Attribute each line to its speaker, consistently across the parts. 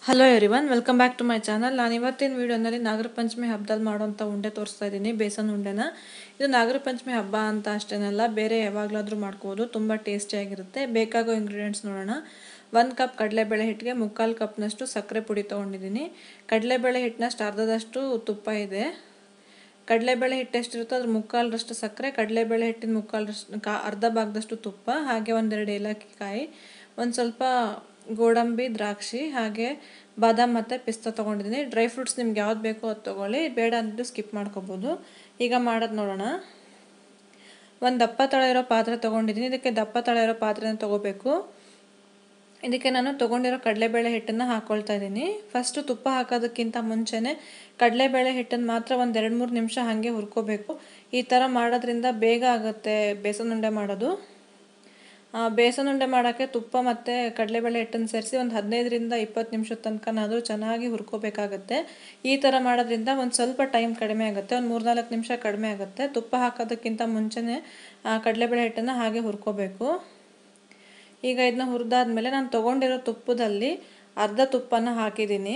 Speaker 1: hello everyone welcome back to my channel ನಾನು ಇವತ್ತಿನ ವಿಡಿಯೋನಲ್ಲಿ ನಾಗರ ಪಂಚಮಿ ಹಬ್ಬದಲ್ಲಿ ಮಾಡೋಂಥ ಉಂಡೆ ತೋರಿಸ್ತಾ ಇದ್ದೀನಿ ಬೇಸನ್ ಉಂಡೆನ ಇದು ನಾಗರ ಪಂಚಮಿ ಹಬ್ಬ ಅಂತ ಅಷ್ಟೇನಲ್ಲ ಬೇರೆ ಯಾವಾಗಲಾದರೂ ಮಾಡ್ಕೋಬೋದು ತುಂಬ ಟೇಸ್ಟಿಯಾಗಿರುತ್ತೆ ಬೇಕಾಗೋ ಇಂಗ್ರೀಡಿಯೆಂಟ್ಸ್ ನೋಡೋಣ ಒಂದು ಕಪ್ ಕಡಲೆಬೇಳೆ ಹಿಟ್ಟಿಗೆ ಮುಕ್ಕಾಲು ಕಪ್ನಷ್ಟು ಸಕ್ಕರೆ ಪುಡಿ ತೊಗೊಂಡಿದ್ದೀನಿ ಕಡಲೆಬೇಳೆ ಹಿಟ್ಟಿನಷ್ಟು ಅರ್ಧದಷ್ಟು ತುಪ್ಪ ಇದೆ ಕಡಲೆಬೇಳೆ ಹಿಟ್ಟು ಎಷ್ಟಿರುತ್ತೋ ಅದ್ರ ಮುಕ್ಕಾಲರಷ್ಟು ಸಕ್ಕರೆ ಕಡಲೆಬೇಳೆ ಹಿಟ್ಟಿನ ಮುಕ್ಕಾಲರಷ್ಟು ಕಾ ಅರ್ಧ ಭಾಗದಷ್ಟು ತುಪ್ಪ ಹಾಗೆ ಒಂದೆರಡು ಏಲಕ್ಕಿ ಕಾಯಿ ಒಂದು ಸ್ವಲ್ಪ ಗೋಡಂಬಿ ದ್ರಾಕ್ಷಿ ಹಾಗೆ ಬಾದಾಮ್ ಮತ್ತು ಪಿಸ್ತಾ ತೊಗೊಂಡಿದ್ದೀನಿ ಡ್ರೈ ಫ್ರೂಟ್ಸ್ ನಿಮ್ಗೆ ಯಾವ್ದು ಬೇಕೋ ಅದು ತೊಗೊಳ್ಳಿ ಬೇಡ ಅಂದ್ಬಿಟ್ಟು ಸ್ಕಿಪ್ ಮಾಡ್ಕೋಬೋದು ಈಗ ಮಾಡೋದು ನೋಡೋಣ ಒಂದು ದಪ್ಪ ತಳ ಇರೋ ಪಾತ್ರೆ ತೊಗೊಂಡಿದ್ದೀನಿ ಇದಕ್ಕೆ ದಪ್ಪ ತಳ ಇರೋ ಪಾತ್ರೆನ ತೊಗೋಬೇಕು ಇದಕ್ಕೆ ನಾನು ತೊಗೊಂಡಿರೋ ಕಡಲೆಬೇಳೆ ಹಿಟ್ಟನ್ನು ಹಾಕ್ಕೊಳ್ತಾ ಇದ್ದೀನಿ ಫಸ್ಟು ತುಪ್ಪ ಹಾಕೋದಕ್ಕಿಂತ ಮುಂಚೆನೇ ಕಡಲೆಬೇಳೆ ಹಿಟ್ಟನ್ನು ಮಾತ್ರ ಒಂದು ಎರಡು ಮೂರು ನಿಮಿಷ ಹಾಗೆ ಹುರ್ಕೋಬೇಕು ಈ ಥರ ಮಾಡೋದ್ರಿಂದ ಬೇಗ ಆಗುತ್ತೆ ಬೇಸನ್ ಉಂಡೆ ಮಾಡೋದು ಬೇಸನ್ ಉಂಡೆ ಮಾಡೋಕ್ಕೆ ತುಪ್ಪ ಮತ್ತು ಕಡಲೆಬೇಳೆ ಹಿಟ್ಟನ್ನು ಸೇರಿಸಿ ಒಂದು ಹದಿನೈದರಿಂದ ಇಪ್ಪತ್ತು ನಿಮಿಷದ ತನಕನಾದರೂ ಚೆನ್ನಾಗಿ ಹುರ್ಕೋಬೇಕಾಗತ್ತೆ ಈ ಥರ ಮಾಡೋದ್ರಿಂದ ಒಂದು ಸ್ವಲ್ಪ ಟೈಮ್ ಕಡಿಮೆ ಆಗುತ್ತೆ ಒಂದು ಮೂರ್ನಾಲ್ಕು ನಿಮಿಷ ಕಡಿಮೆ ಆಗುತ್ತೆ ತುಪ್ಪ ಹಾಕೋದಕ್ಕಿಂತ ಮುಂಚೆನೇ ಕಡಲೆಬೇಳೆ ಹಿಟ್ಟನ್ನು ಹಾಗೆ ಹುರ್ಕೋಬೇಕು ಈಗ ಇದನ್ನ ಹುರಿದಾದ್ಮೇಲೆ ನಾನು ತೊಗೊಂಡಿರೋ ತುಪ್ಪದಲ್ಲಿ ಅರ್ಧ ತುಪ್ಪನ ಹಾಕಿದ್ದೀನಿ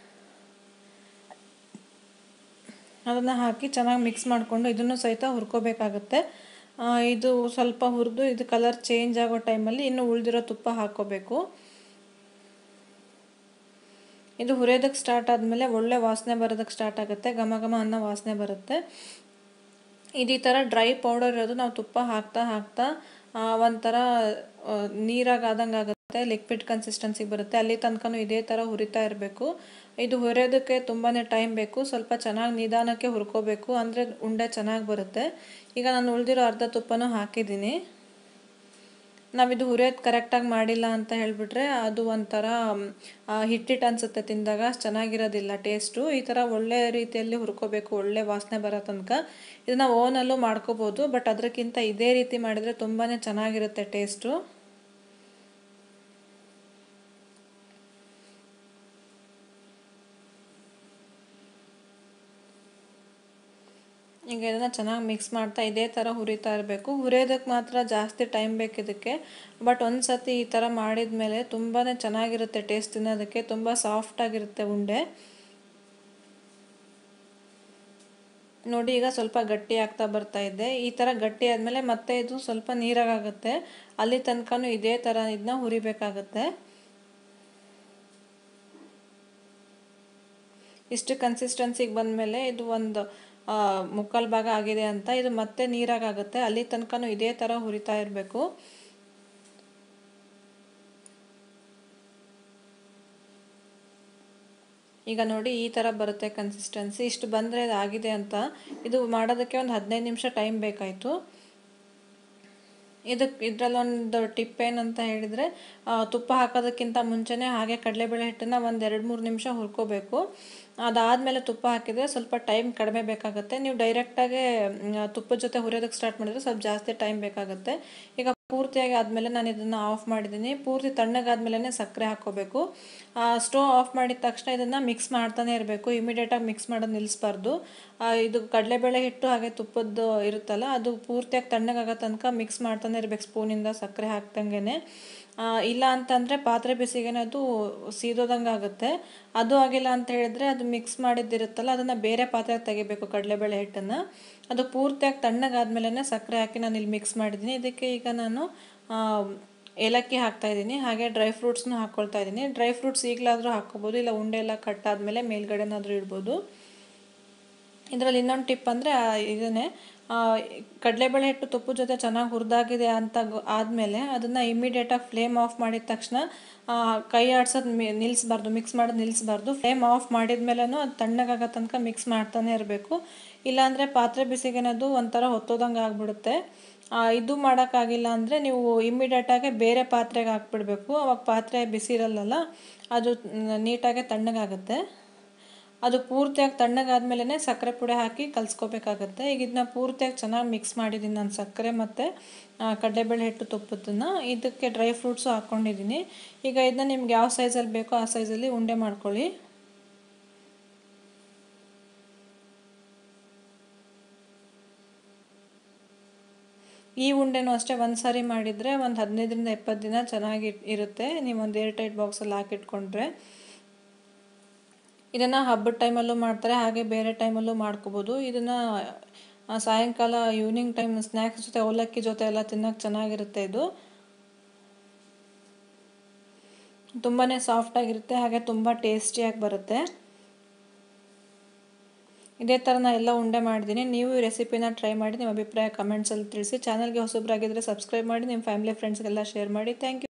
Speaker 1: ಅದನ್ನು ಹಾಕಿ ಚೆನ್ನಾಗಿ ಮಿಕ್ಸ್ ಮಾಡಿಕೊಂಡು ಇದನ್ನು ಸಹಿತ ಹುರ್ಕೋಬೇಕಾಗತ್ತೆ ಇದು ಸ್ವಲ್ಪ ಹುರಿದು ಇದು ಕಲರ್ ಚೇಂಜ್ ಆಗೋ ಟೈಮಲ್ಲಿ ಇನ್ನು ಉಳಿದಿರೋ ತುಪ್ಪ ಹಾಕ್ಕೋಬೇಕು ಇದು ಹುರಿಯೋದಕ್ಕೆ ಸ್ಟಾರ್ಟ್ ಆದಮೇಲೆ ಒಳ್ಳೆ ವಾಸನೆ ಬರೋದಕ್ಕೆ ಸ್ಟಾರ್ಟ್ ಆಗುತ್ತೆ ಘಮ ಘಮ ಅನ್ನೋ ವಾಸನೆ ಬರುತ್ತೆ ಇದು ಈ ಥರ ಡ್ರೈ ಪೌಡರ್ ಇರೋದು ನಾವು ತುಪ್ಪ ಹಾಕ್ತಾ ಹಾಕ್ತಾ ಒಂಥರ ನೀರಾಗಾದಂಗೆ ಆಗುತ್ತೆ ಲಿಕ್ವಿಡ್ ಕನ್ಸಿಸ್ಟೆನ್ಸಿಗೆ ಬರುತ್ತೆ ಅಲ್ಲಿ ತನಕನೂ ಇದೇ ಥರ ಹುರಿತಾ ಇರಬೇಕು ಇದು ಹುರಿಯೋದಕ್ಕೆ ತುಂಬಾ ಟೈಮ್ ಬೇಕು ಸ್ವಲ್ಪ ಚೆನ್ನಾಗಿ ನಿಧಾನಕ್ಕೆ ಹುರ್ಕೋಬೇಕು ಅಂದರೆ ಉಂಡೆ ಚೆನ್ನಾಗಿ ಬರುತ್ತೆ ಈಗ ನಾನು ಉಳಿದಿರೋ ಅರ್ಧ ತುಪ್ಪನೂ ಹಾಕಿದ್ದೀನಿ ನಾವಿದು ಹುರಿಯೋದು ಕರೆಕ್ಟಾಗಿ ಮಾಡಿಲ್ಲ ಅಂತ ಹೇಳಿಬಿಟ್ರೆ ಅದು ಒಂಥರ ಹಿಟ್ಟಿಟ್ಟು ಅನಿಸುತ್ತೆ ತಿಂದಾಗ ಚೆನ್ನಾಗಿರೋದಿಲ್ಲ ಟೇಸ್ಟು ಈ ಥರ ಒಳ್ಳೆ ರೀತಿಯಲ್ಲಿ ಹುರ್ಕೋಬೇಕು ಒಳ್ಳೆ ವಾಸನೆ ಬರೋ ತನಕ ಇದನ್ನು ಓನಲ್ಲೂ ಮಾಡ್ಕೋಬೋದು ಬಟ್ ಅದಕ್ಕಿಂತ ಇದೇ ರೀತಿ ಮಾಡಿದರೆ ತುಂಬಾ ಚೆನ್ನಾಗಿರುತ್ತೆ ಟೇಸ್ಟು ಈಗ ಇದನ್ನು ಚೆನ್ನಾಗಿ ಮಿಕ್ಸ್ ಮಾಡ್ತಾ ಇದೇ ಥರ ಹುರಿತಾ ಇರಬೇಕು ಹುರಿಯೋದಕ್ಕೆ ಮಾತ್ರ ಜಾಸ್ತಿ ಟೈಮ್ ಬೇಕು ಇದಕ್ಕೆ ಬಟ್ ಒಂದು ಸತಿ ಈ ಥರ ಮಾಡಿದ ಮೇಲೆ ತುಂಬಾ ಚೆನ್ನಾಗಿರುತ್ತೆ ಟೇಸ್ಟ್ ತಿನ್ನೋದಕ್ಕೆ ತುಂಬ ಸಾಫ್ಟಾಗಿರುತ್ತೆ ಉಂಡೆ ನೋಡಿ ಈಗ ಸ್ವಲ್ಪ ಗಟ್ಟಿ ಆಗ್ತಾ ಬರ್ತಾ ಇದೆ ಈ ಥರ ಗಟ್ಟಿ ಆದಮೇಲೆ ಮತ್ತೆ ಇದು ಸ್ವಲ್ಪ ನೀರಾಗುತ್ತೆ ಅಲ್ಲಿ ತನಕನೂ ಇದೇ ಥರ ಇದನ್ನ ಹುರಿಬೇಕಾಗತ್ತೆ ಇಷ್ಟು ಕನ್ಸಿಸ್ಟೆನ್ಸಿಗೆ ಬಂದಮೇಲೆ ಇದು ಒಂದು ಮುಕ್ಕಾಲು ಭಾಗ ಆಗಿದೆ ಅಂತ ಇದು ಮತ್ತೆ ನೀರಾಗುತ್ತೆ ಅಲ್ಲಿ ತನಕನೂ ಇದೇ ಥರ ಹುರಿತಾ ಇರಬೇಕು ಈಗ ನೋಡಿ ಈ ಥರ ಬರುತ್ತೆ ಕನ್ಸಿಸ್ಟೆನ್ಸಿ ಇಷ್ಟು ಬಂದರೆ ಇದು ಆಗಿದೆ ಅಂತ ಇದು ಮಾಡೋದಕ್ಕೆ ಒಂದು ಹದಿನೈದು ನಿಮಿಷ ಟೈಮ್ ಬೇಕಾಯಿತು ಇದಕ್ಕೆ ಇದರಲ್ಲೊಂದು ಟಿಪ್ ಏನಂತ ಹೇಳಿದರೆ ತುಪ್ಪ ಹಾಕೋದಕ್ಕಿಂತ ಮುಂಚೆನೇ ಹಾಗೆ ಕಡಲೆಬೇಳೆ ಹಿಟ್ಟನ್ನು ಒಂದು ಎರಡು ಮೂರು ನಿಮಿಷ ಹುರ್ಕೋಬೇಕು ಅದಾದಮೇಲೆ ತುಪ್ಪ ಹಾಕಿದರೆ ಸ್ವಲ್ಪ ಟೈಮ್ ಕಡಿಮೆ ಬೇಕಾಗುತ್ತೆ ನೀವು ಡೈರೆಕ್ಟಾಗೆ ತುಪ್ಪದ ಜೊತೆ ಹುರಿಯೋದಕ್ಕೆ ಸ್ಟಾರ್ಟ್ ಮಾಡಿದರೆ ಸ್ವಲ್ಪ ಜಾಸ್ತಿ ಟೈಮ್ ಬೇಕಾಗುತ್ತೆ ಈಗ ಪೂರ್ತಿಯಾಗಿ ಆದಮೇಲೆ ನಾನು ಇದನ್ನು ಆಫ್ ಮಾಡಿದ್ದೀನಿ ಪೂರ್ತಿ ತಣ್ಣಗಾದ್ಮೇಲೆ ಸಕ್ಕರೆ ಹಾಕ್ಕೋಬೇಕು ಸ್ಟೋವ್ ಆಫ್ ಮಾಡಿದ ತಕ್ಷಣ ಇದನ್ನು ಮಿಕ್ಸ್ ಮಾಡ್ತಾನೆ ಇರಬೇಕು ಇಮಿಡಿಯೇಟಾಗಿ ಮಿಕ್ಸ್ ಮಾಡೋದು ನಿಲ್ಲಿಸ್ಬಾರ್ದು ಇದು ಕಡಲೆಬೇಳೆ ಹಿಟ್ಟು ಹಾಗೆ ತುಪ್ಪದ್ದು ಇರುತ್ತಲ್ಲ ಅದು ಪೂರ್ತಿಯಾಗಿ ತಣ್ಣಗಾಗೋ ತನಕ ಮಿಕ್ಸ್ ಮಾಡ್ತಾನೆ ಇರಬೇಕು ಸ್ಪೂನಿಂದ ಸಕ್ಕರೆ ಹಾಕ್ದಂಗೆ ಇಲ್ಲ ಅಂತಂದರೆ ಪಾತ್ರೆ ಬಿಸಿಗೆ ಅದು ಸೀದೋದಂಗೆ ಆಗುತ್ತೆ ಅದು ಆಗಿಲ್ಲ ಅಂತ ಹೇಳಿದ್ರೆ ಅದು ಮಿಕ್ಸ್ ಮಾಡಿದ್ದಿರುತ್ತಲ್ಲ ಅದನ್ನು ಬೇರೆ ಪಾತ್ರೆಗೆ ತೆಗಿಬೇಕು ಕಡಲೆಬೇಳೆ ಹಿಟ್ಟನ್ನು ಅದು ಪೂರ್ತಿಯಾಗಿ ತಣ್ಣಗಾದ್ಮೇಲೆ ಸಕ್ಕರೆ ಹಾಕಿ ನಾನು ಇಲ್ಲಿ ಮಿಕ್ಸ್ ಮಾಡಿದ್ದೀನಿ ಇದಕ್ಕೆ ಈಗ ನಾನು ಏಲಕ್ಕಿ ಹಾಕ್ತಾ ಇದ್ದೀನಿ ಹಾಗೆ ಡ್ರೈ ಫ್ರೂಟ್ಸ್ನೂ ಹಾಕ್ಕೊಳ್ತಾ ಇದ್ದೀನಿ ಡ್ರೈ ಫ್ರೂಟ್ಸ್ ಈಗಲಾದರೂ ಹಾಕ್ಕೋಬೋದು ಇಲ್ಲ ಉಂಡೆ ಎಲ್ಲ ಕಟ್ಟಾದಮೇಲೆ ಮೇಲ್ಗಡೆನಾದರೂ ಇಡ್ಬೋದು ಇದರಲ್ಲಿ ಇನ್ನೊಂದು ಟಿಪ್ ಅಂದರೆ ಇದನ್ನೇ ಕಡಲೆಬೇಳೆ ಹಿಟ್ಟು ತುಪ್ಪದ ಜೊತೆ ಚೆನ್ನಾಗಿ ಹುರಿದಾಗಿದೆ ಅಂತ ಆದಮೇಲೆ ಅದನ್ನು ಇಮಿಡಿಯೇಟಾಗಿ ಫ್ಲೇಮ್ ಆಫ್ ಮಾಡಿದ ತಕ್ಷಣ ಕೈ ಆಡ್ಸೋದು ನಿಲ್ಲಿಸ್ಬಾರ್ದು ಮಿಕ್ಸ್ ಮಾಡೋದು ನಿಲ್ಲಿಸ್ಬಾರ್ದು ಫ್ಲೇಮ್ ಆಫ್ ಮಾಡಿದ ಮೇಲೂ ಅದು ತಣ್ಣಗಾಗೋ ತನಕ ಮಿಕ್ಸ್ ಮಾಡ್ತಾನೆ ಇರಬೇಕು ಇಲ್ಲಾಂದರೆ ಪಾತ್ರೆ ಬಿಸಿಗೇನದು ಒಂಥರ ಹೊತ್ತೋದಂಗೆ ಆಗಿಬಿಡುತ್ತೆ ಇದು ಮಾಡೋಕ್ಕಾಗಿಲ್ಲ ಅಂದರೆ ನೀವು ಇಮ್ಮಿಡಿಯೇಟಾಗಿ ಬೇರೆ ಪಾತ್ರೆಗೆ ಹಾಕ್ಬಿಡ್ಬೇಕು ಅವಾಗ ಪಾತ್ರೆ ಬಿಸಿ ಇರಲ್ಲಲ್ಲ ಅದು ನೀಟಾಗೆ ತಣ್ಣಗಾಗುತ್ತೆ ಅದು ಪೂರ್ತಿಯಾಗಿ ತಣ್ಣಗಾದ್ಮೇಲೆ ಸಕ್ಕರೆ ಪುಡಿ ಹಾಕಿ ಕಲಿಸ್ಕೋಬೇಕಾಗತ್ತೆ ಈಗ ಇದನ್ನ ಪೂರ್ತಿಯಾಗಿ ಚೆನ್ನಾಗಿ ಮಿಕ್ಸ್ ಮಾಡಿದ್ದೀನಿ ನಾನು ಸಕ್ಕರೆ ಮತ್ತು ಕಡಲೆಬೇಳೆ ಹಿಟ್ಟು ತುಪ್ಪದನ್ನು ಇದಕ್ಕೆ ಡ್ರೈ ಫ್ರೂಟ್ಸು ಹಾಕ್ಕೊಂಡಿದ್ದೀನಿ ಈಗ ಇದನ್ನ ನಿಮ್ಗೆ ಯಾವ ಸೈಜಲ್ಲಿ ಬೇಕೋ ಆ ಸೈಜಲ್ಲಿ ಉಂಡೆ ಮಾಡ್ಕೊಳ್ಳಿ ಈ ಉಂಡೆನೂ ಅಷ್ಟೇ ಒಂದು ಸಾರಿ ಮಾಡಿದರೆ ಒಂದು ಹದಿನೈದರಿಂದ ಇಪ್ಪತ್ತು ದಿನ ಚೆನ್ನಾಗಿ ಇರುತ್ತೆ ನೀವು ಒಂದು ಏರ್ ಟೈಟ್ ಬಾಕ್ಸಲ್ಲಿ ಹಾಕಿಟ್ಕೊಂಡ್ರೆ ಇದನ್ನು ಹಬ್ಬದ ಟೈಮಲ್ಲೂ ಮಾಡ್ತಾರೆ ಹಾಗೆ ಬೇರೆ ಟೈಮಲ್ಲೂ ಮಾಡ್ಕೋಬೋದು ಇದನ್ನು ಸಾಯಂಕಾಲ ಈವ್ನಿಂಗ್ ಟೈಮ್ ಸ್ನ್ಯಾಕ್ಸ್ ಜೊತೆ ಅವಲಕ್ಕಿ ಜೊತೆ ಎಲ್ಲ ತಿನ್ನೋಕೆ ಚೆನ್ನಾಗಿರುತ್ತೆ ಇದು ತುಂಬಾ ಸಾಫ್ಟಾಗಿರುತ್ತೆ ಹಾಗೆ ತುಂಬ ಟೇಸ್ಟಿಯಾಗಿ ಬರುತ್ತೆ ಇದೇ ಥರ ನಾನು ಎಲ್ಲ ಉಂಡೆ ಮಾಡಿದ್ದೀನಿ ನೀವು ಈ ರೆಸಿಪಿನ ಟ್ರೈ ಮಾಡಿ ನಿಮ್ಮ ಅಭಿಪ್ರಾಯ ಕಮೆಂಟ್ಸಲ್ಲಿ ತಿಳಿಸಿ ಚಾನಲ್ಗೆ ಹೊಸಬ್ರಾಗಿದ್ದರೆ ಸಬ್ಸ್ಕ್ರೈಬ್ ಮಾಡಿ ನಿಮ್ಮ ಫ್ಯಾಮಿಲಿ ಫ್ರೆಂಡ್ಸ್ಗೆಲ್ಲ ಶೇರ್ ಮಾಡಿ ಥ್ಯಾಂಕ್ ಯು